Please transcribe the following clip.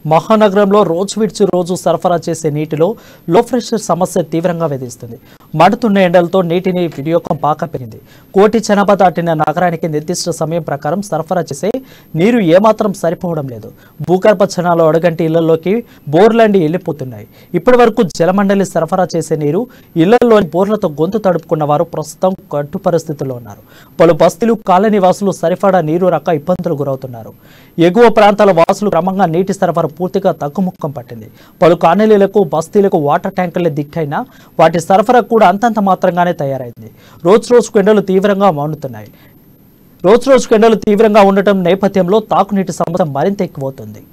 మహానగరంలో రోజు విడిచి రోజు సరఫరా చేసే నీటిలో లో ప్రెషర్ సమస్య తీవ్రంగా వేధిస్తుంది మండుతున్న ఎండలతో నీటిని వినియోగం బాగా పెరిగింది కోటి జనాభా దాటిన నగరానికి నిర్దిష్ట సమయం ప్రకారం సరఫరా చేసే నీరు ఏమాత్రం సరిపోవడం లేదు భూగర్భ జనాలు అడగంటి ఇళ్లలోకి బోర్లండి వెళ్ళిపోతున్నాయి ఇప్పటి వరకు జలమండలి సరఫరా చేసే నీరు ఇళ్లలోని బోర్లతో గొంతు తడుపుకున్న వారు ప్రస్తుతం గడ్డు పరిస్థితుల్లో ఉన్నారు పలు బస్తీలు కాలనీ వాసులు సరిపడా నీరు రక ఇబ్బందులు గురవుతున్నారు ఎగువ ప్రాంతాల వాసులు క్రమంగా నీటి సరఫరా పూర్తిగా తగ్గుముఖం పట్టింది పలు కాలనీలకు బస్తీలకు వాటర్ ట్యాంకర్లే దిక్కైనా వాటి సరఫరా కూడా అంతంత మాత్రంగానే తయారైంది రోజు రోజుకు ఎండలు తీవ్రంగా మండుతున్నాయి రోజు రోజుకు ఎండలు తీవ్రంగా ఉండటం నేపథ్యంలో తాగునీటి సమస్య మరింత ఎక్కువవుతుంది